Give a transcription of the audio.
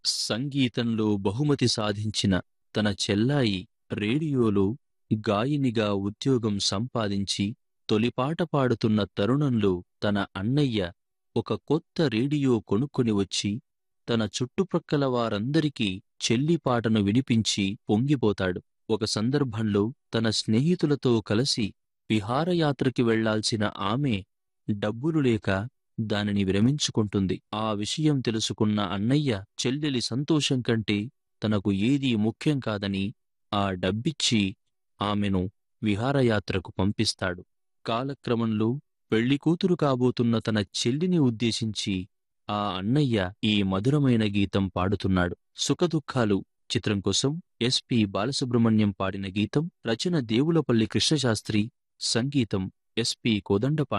సంగీతంలో బహుమతి సాధించిన తన చెల్లాయి రేడియోలో గాయనిగా ఉద్యోగం సంపాదించి తొలిపాట పాడుతున్న తరుణంలో తన అన్నయ్య ఒక కొత్త రేడియో కొనుక్కొని వచ్చి తన చుట్టుప్రక్కల వారందరికీ చెల్లి పాటను వినిపించి పొంగిపోతాడు ఒక సందర్భంలో తన స్నేహితులతో కలిసి విహారయాత్రకి వెళ్లాల్సిన ఆమె డబ్బులు లేక దానిని విరమించుకుంటుంది ఆ విషయం తెలుసుకున్న అన్నయ్య చెల్లెలి సంతోషం కంటే తనకు ఏదీ ముఖ్యం కాదని ఆ డబ్బిచ్చి ఆమెను విహారయాత్రకు పంపిస్తాడు కాలక్రమంలో పెళ్లి కూతురు కాబోతున్న తన చెల్లిని ఉద్దేశించి ఆ అన్నయ్య ఈ మధురమైన గీతం పాడుతున్నాడు సుఖదుఖాలు చిత్రం కోసం ఎస్పి బాలసుబ్రహ్మణ్యం పాడిన గీతం రచన దేవులపల్లి కృష్ణశాస్త్రి సంగీతం ఎస్పి కోదండపాణి